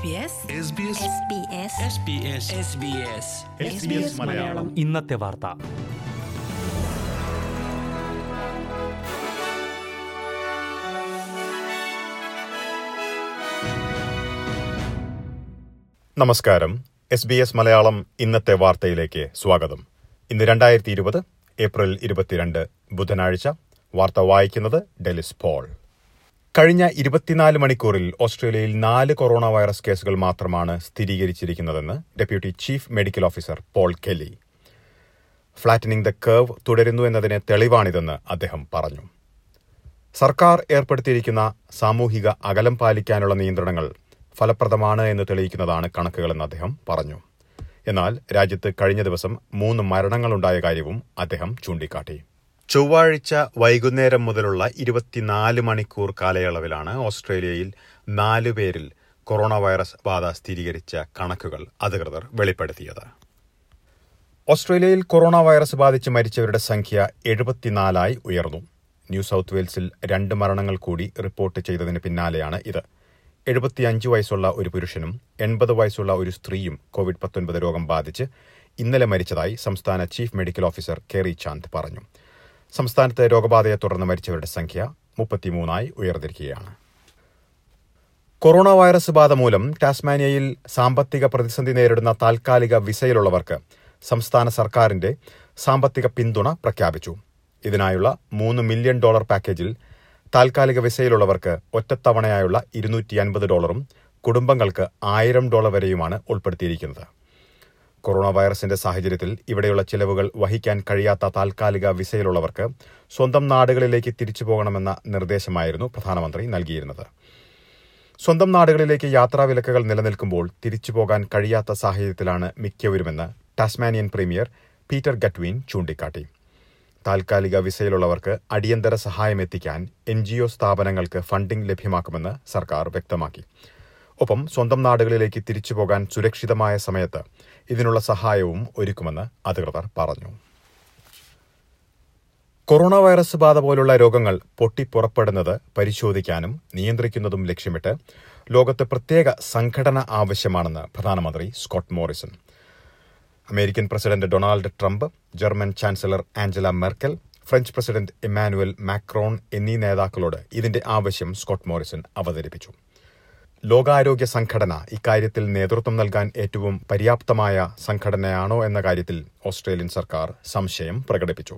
SBS SBS Malayalam ഇന്നത്തെ വാർത്ത നമസ്കാരം എസ് ബി എസ് മലയാളം ഇന്നത്തെ വാർത്തയിലേക്ക് സ്വാഗതം ഇന്ന് രണ്ടായിരത്തി ഇരുപത് ഏപ്രിൽ ഇരുപത്തിരണ്ട് ബുധനാഴ്ച വാർത്ത വായിക്കുന്നത് ഡെലിസ് പോൾ കഴിഞ്ഞ ഇരുപത്തിനാല് മണിക്കൂറിൽ ഓസ്ട്രേലിയയിൽ നാല് കൊറോണ വൈറസ് കേസുകൾ മാത്രമാണ് സ്ഥിരീകരിച്ചിരിക്കുന്നതെന്ന് deputy chief medical officer Paul Kelly flattening the curve തുടരുന്നു എന്നതിന് തെളിവാണിതെന്ന് അദ്ദേഹം പറഞ്ഞു സർക്കാർ ഏർപ്പെടുത്തിയിരിക്കുന്ന സാമൂഹിക അകലം പാലിക്കാനുള്ള നിയന്ത്രണങ്ങൾ ഫലപ്രദമാണ് എന്ന് തെളിയിക്കുന്നതാണ് കണക്കുകളെന്ന് അദ്ദേഹം പറഞ്ഞു എന്നാൽ രാജ്യത്ത് കഴിഞ്ഞ ദിവസം മൂന്ന് മരണങ്ങളുണ്ടായ കാര്യവും അദ്ദേഹം ചൂണ്ടിക്കാട്ടി ചൊവ്വാഴ്ച വൈകുന്നേരം മുതലുള്ള ഇരുപത്തിനാല് മണിക്കൂർ കാലയളവിലാണ് ഓസ്ട്രേലിയയിൽ നാലു പേരിൽ കൊറോണ വൈറസ് ബാധ സ്ഥിരീകരിച്ച കണക്കുകൾ അധികൃതർ വെളിപ്പെടുത്തിയത് ഓസ്ട്രേലിയയിൽ കൊറോണ വൈറസ് ബാധിച്ച് മരിച്ചവരുടെ സംഖ്യ എഴുപത്തിനാലായി ഉയർന്നു ന്യൂ സൌത്ത് വെയിൽസിൽ രണ്ട് മരണങ്ങൾ കൂടി റിപ്പോർട്ട് ചെയ്തതിന് പിന്നാലെയാണ് ഇത് എഴുപത്തിയഞ്ച് വയസ്സുള്ള ഒരു പുരുഷനും എൺപത് വയസ്സുള്ള ഒരു സ്ത്രീയും കോവിഡ് പത്തൊൻപത് രോഗം ബാധിച്ച് ഇന്നലെ മരിച്ചതായി സംസ്ഥാന chief medical officer Kerry Chant പറഞ്ഞു സംസ്ഥാനത്ത് രോഗബാധയെ തുടർന്ന് മരിച്ചവരുടെ സംഖ്യ മുപ്പത്തിമൂന്നായി ഉയർന്നിരിക്കുകയാണ് കൊറോണ വൈറസ് ബാധ മൂലം ടാസ്മാനിയയിൽ സാമ്പത്തിക പ്രതിസന്ധി നേരിടുന്ന താൽക്കാലിക വിസയിലുള്ളവർക്ക് സംസ്ഥാന സർക്കാരിന്റെ സാമ്പത്തിക പിന്തുണ പ്രഖ്യാപിച്ചു ഇതിനായുള്ള മൂന്ന് മില്യൺ ഡോളർ പാക്കേജിൽ താൽക്കാലിക വിസയിലുള്ളവർക്ക് ഒറ്റത്തവണയായുള്ള ഇരുന്നൂറ്റി അൻപത് ഡോളറും കുടുംബങ്ങൾക്ക് ആയിരം ഡോളർ വരെയുമാണ് ഉൾപ്പെടുത്തിയിരിക്കുന്നത് കൊറോണ വൈറസിന്റെ സാഹചര്യത്തിൽ ഇവിടെയുള്ള ചിലവുകൾ വഹിക്കാൻ കഴിയാത്ത താൽക്കാലിക വിസയിലുള്ളവർക്ക് സ്വന്തം നാടുകളിലേക്ക് തിരിച്ചു പോകണമെന്ന നിർദ്ദേശമായിരുന്നു പ്രധാനമന്ത്രി നൽകിയിരുന്നത് സ്വന്തം നാടുകളിലേക്ക് യാത്രാവിലക്കുകൾ നിലനിൽക്കുമ്പോൾ തിരിച്ചു പോകാൻ കഴിയാത്ത സാഹചര്യത്തിലാണ് മിക്കവരുമെന്ന് ടാസ്മാനിയൻ പ്രീമിയർ പീറ്റർ ഗട്വീൻ ചൂണ്ടിക്കാട്ടി താൽക്കാലിക വിസയിലുള്ളവർക്ക് അടിയന്തര സഹായം എത്തിക്കാൻ എൻ ജി ഒ സ്ഥാപനങ്ങൾക്ക് ഫണ്ടിംഗ് ലഭ്യമാക്കുമെന്ന് സർക്കാർ വ്യക്തമാക്കി ഒപ്പം സ്വന്തം നാടുകളിലേക്ക് തിരിച്ചു പോകാൻ സുരക്ഷിതമായ സമയത്ത് ഇതിനുള്ള സഹായവും ഒരുക്കുമെന്ന് അധികൃതർ പറഞ്ഞു കൊറോണ വൈറസ് ബാധ പോലുള്ള രോഗങ്ങൾ പൊട്ടിപ്പുറപ്പെടുന്നത് പരിശോധിക്കാനും നിയന്ത്രിക്കുന്നതും ലക്ഷ്യമിട്ട് ലോകത്ത് പ്രത്യേക സംഘടന ആവശ്യമാണെന്ന് പ്രധാനമന്ത്രി Scott Morrison American president Donald Trump German chancellor Angela Merkel French president Emmanuel Macron എന്നീ നേതാക്കളോട് ഇതിന്റെ ആവശ്യം സ്കോട്ട് മോറിസൺ അവതരിപ്പിച്ചു ലോകാരോഗ്യ സംഘടന ഇക്കാര്യത്തിൽ നേതൃത്വം നൽകാൻ ഏറ്റവും പര്യാപ്തമായ സംഘടനയാണോ എന്ന കാര്യത്തിൽ ഓസ്ട്രേലിയൻ സർക്കാർ സംശയം പ്രകടിപ്പിച്ചു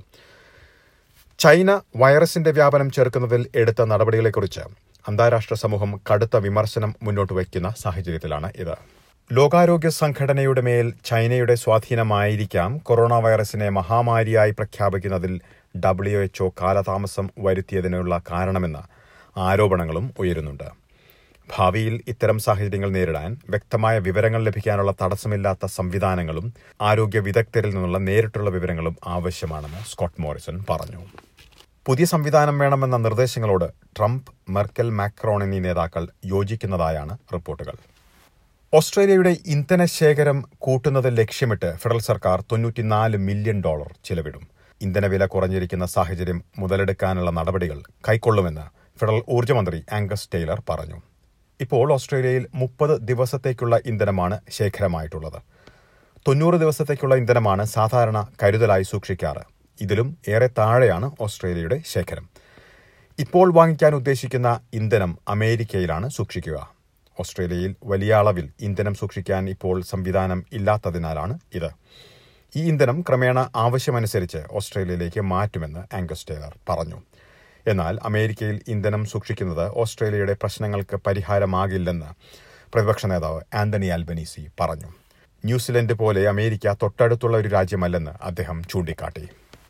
ചൈന വൈറസിന്റെ വ്യാപനം ചെറുക്കുന്നതിൽ എടുത്ത നടപടികളെക്കുറിച്ച് അന്താരാഷ്ട്ര സമൂഹം കടുത്ത വിമർശനം മുന്നോട്ട് വയ്ക്കുന്ന സാഹചര്യത്തിലാണ് ഇത് ലോകാരോഗ്യ സംഘടനയുടെ മേൽ ചൈനയുടെ സ്വാധീനമായിരിക്കാം കൊറോണ വൈറസിനെ മഹാമാരിയായി പ്രഖ്യാപിക്കുന്നതിൽ ഡബ്ല്യു എച്ച്ഒ കാലതാമസം വരുത്തിയതിനുള്ള കാരണമെന്ന ആരോപണങ്ങളും ഉയരുന്നുണ്ട് ഭാവിയിൽ ഇത്തരം സാഹചര്യങ്ങൾ നേരിടാൻ വ്യക്തമായ വിവരങ്ങൾ ലഭിക്കാനുള്ള തടസ്സമില്ലാത്ത സംവിധാനങ്ങളും ആരോഗ്യ വിദഗ്ധരിൽ നിന്നുള്ള നേരിട്ടുള്ള വിവരങ്ങളും ആവശ്യമാണെന്ന് സ്കോട്ട് മോറിസൺ പറഞ്ഞു പുതിയ സംവിധാനം വേണമെന്ന നിർദ്ദേശങ്ങളോട് ട്രംപ് മെർക്കൽ മാക്രോൺ എന്നീ നേതാക്കൾ യോജിക്കുന്നതായാണ് റിപ്പോർട്ടുകൾ ഓസ്ട്രേലിയയുടെ ഇന്ധന ശേഖരം കൂട്ടുന്നത് ലക്ഷ്യമിട്ട് ഫെഡറൽ സർക്കാർ തൊണ്ണൂറ്റിനാല് മില്യൺ ഡോളർ ചിലവിടും ഇന്ധനവില കുറഞ്ഞിരിക്കുന്ന സാഹചര്യം മുതലെടുക്കാനുള്ള നടപടികൾ കൈക്കൊള്ളുമെന്ന് ഫെഡറൽ ഊർജ്ജമന്ത്രി ആംഗസ് ടെയ്ലർ പറഞ്ഞു ഇപ്പോൾ ഓസ്ട്രേലിയയിൽ മുപ്പത് ദിവസത്തേക്കുള്ള ഇന്ധനമാണ് ശേഖരമായിട്ടുള്ളത് തൊണ്ണൂറ് ദിവസത്തേക്കുള്ള ഇന്ധനമാണ് സാധാരണ കരുതലായി സൂക്ഷിക്കാറ് ഇതിലും ഏറെ താഴെയാണ് ഓസ്ട്രേലിയയുടെ ശേഖരം ഇപ്പോൾ വാങ്ങിക്കാൻ ഉദ്ദേശിക്കുന്ന ഇന്ധനം അമേരിക്കയിലാണ് സൂക്ഷിക്കുക ഓസ്ട്രേലിയയിൽ വലിയ അളവിൽ ഇന്ധനം സൂക്ഷിക്കാൻ ഇപ്പോൾ സംവിധാനം ഇല്ലാത്തതിനാലാണ് ഇത് ഈ ഇന്ധനം ക്രമേണ ആവശ്യമനുസരിച്ച് ഓസ്ട്രേലിയയിലേക്ക് മാറ്റുമെന്ന് ആംഗസ് ടേലർ പറഞ്ഞു എന്നാൽ അമേരിക്കയിൽ ഇന്ധനം സൂക്ഷിക്കുന്നത് ഓസ്ട്രേലിയയുടെ പ്രശ്നങ്ങൾക്ക് പരിഹാരമാകില്ലെന്ന് പ്രതിപക്ഷ നേതാവ് ആന്റണി ആൽബനീസി പറഞ്ഞു ന്യൂസിലൻഡ് പോലെ അമേരിക്ക തൊട്ടടുത്തുള്ള ഒരു രാജ്യമല്ലെന്ന് അദ്ദേഹം ചൂണ്ടിക്കാട്ടി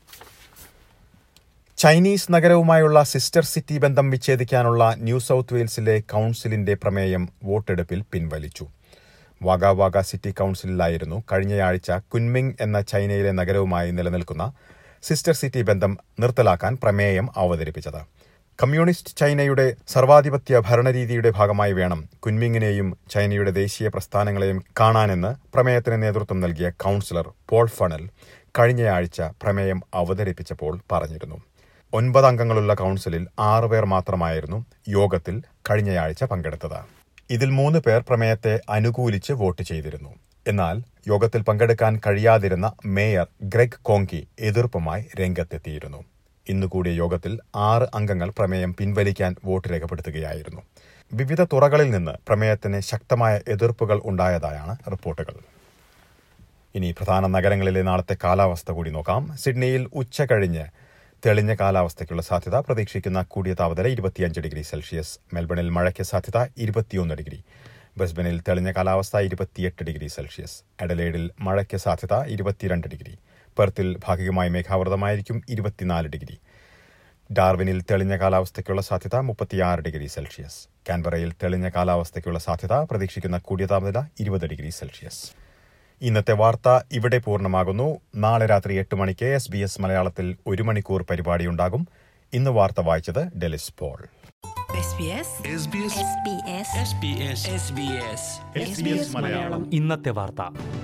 ചൈനീസ് നഗരവുമായുള്ള സിസ്റ്റർ സിറ്റി ബന്ധം വിച്ഛേദിക്കാനുള്ള ന്യൂ സൌത്ത് വെയിൽസിലെ കൌൺസിലിന്റെ പ്രമേയം വോട്ടെടുപ്പിൽ പിൻവലിച്ചു വാഗ വാഗ സിറ്റി കൌൺസിലിലായിരുന്നു കഴിഞ്ഞയാഴ്ച കുൻമിങ് എന്ന ചൈനയിലെ നഗരവുമായി നിലനിൽക്കുന്ന സിസ്റ്റർ സിറ്റി ബന്ധം നിർത്തലാക്കാൻ പ്രമേയം അവതരിപ്പിച്ചത് കമ്മ്യൂണിസ്റ്റ് ചൈനയുടെ സർവാധിപത്യ ഭരണരീതിയുടെ ഭാഗമായി വേണം കുൻമിങ്ങിനെയും ചൈനയുടെ ദേശീയ പ്രസ്ഥാനങ്ങളെയും കാണാനെന്ന് പ്രമേയത്തിന് നേതൃത്വം നൽകിയ കൌൺസിലർ പോൾ ഫണൽ കഴിഞ്ഞയാഴ്ച പ്രമേയം അവതരിപ്പിച്ചപ്പോൾ പറഞ്ഞിരുന്നു ഒൻപത് അംഗങ്ങളുള്ള കൌൺസിലിൽ ആറുപേർ മാത്രമായിരുന്നു യോഗത്തിൽ കഴിഞ്ഞയാഴ്ച പങ്കെടുത്തത് ഇതിൽ മൂന്ന് പേർ പ്രമേയത്തെ അനുകൂലിച്ച് വോട്ട് ചെയ്തിരുന്നു എന്നാൽ യോഗത്തിൽ പങ്കെടുക്കാൻ കഴിയാതിരുന്ന മേയർ ഗ്രെഗ് കോങ്കി എതിർപ്പുമായി രംഗത്തെത്തിയിരുന്നു ഇന്ന് കൂടിയ യോഗത്തിൽ ആറ് അംഗങ്ങൾ പ്രമേയം പിൻവലിക്കാൻ വോട്ട് രേഖപ്പെടുത്തുകയായിരുന്നു വിവിധ തുറകളിൽ നിന്ന് പ്രമേയത്തിന് ശക്തമായ എതിർപ്പുകൾ ഉണ്ടായതായാണ് റിപ്പോർട്ടുകൾ ഇനി പ്രധാന നഗരങ്ങളിലെ നാളത്തെ കാലാവസ്ഥ കൂടി നോക്കാം സിഡ്നിയിൽ ഉച്ച കഴിഞ്ഞ് തെളിഞ്ഞ കാലാവസ്ഥയ്ക്കുള്ള സാധ്യത പ്രതീക്ഷിക്കുന്ന കൂടിയ താപനില ഇരുപത്തിയഞ്ച് ഡിഗ്രി സെൽഷ്യസ് മെൽബണിൽ മഴയ്ക്ക് സാധ്യത ഇരുപത്തിയൊന്ന് ഡിഗ്രി ബ്രിസ്ബനിൽ തെളിഞ്ഞ കാലാവസ്ഥ ഇരുപത്തിയെട്ട് ഡിഗ്രി സെൽഷ്യസ് എഡലേഡിൽ മഴയ്ക്ക് സാധ്യത ഇരുപത്തിരണ്ട് ഡിഗ്രി പെർത്തിൽ ഭാഗികമായി മേഘാവൃതമായിരിക്കും ഇരുപത്തിനാല് ഡിഗ്രി ഡാർവിനിൽ തെളിഞ്ഞ കാലാവസ്ഥയ്ക്കുള്ള സാധ്യത മുപ്പത്തിയാറ് ഡിഗ്രി സെൽഷ്യസ് കാൻബറയിൽ തെളിഞ്ഞ കാലാവസ്ഥയ്ക്കുള്ള സാധ്യത പ്രതീക്ഷിക്കുന്ന കൂടിയ താപനില ഇരുപത് ഡിഗ്രി സെൽഷ്യസ് ഇന്നത്തെ വാർത്ത ഇവിടെ പൂർണ്ണമാകുന്നു നാളെ രാത്രി എട്ട് മണിക്ക് എസ് ബി എസ് മലയാളത്തിൽ ഒരു മണിക്കൂർ പരിപാടിയുണ്ടാകും ഇന്ന് വാർത്ത വായിച്ചത് Delys Paul SBS SBS SBS SBS SBS SBS Malayalam ഇന്നത്തെ വാർത്ത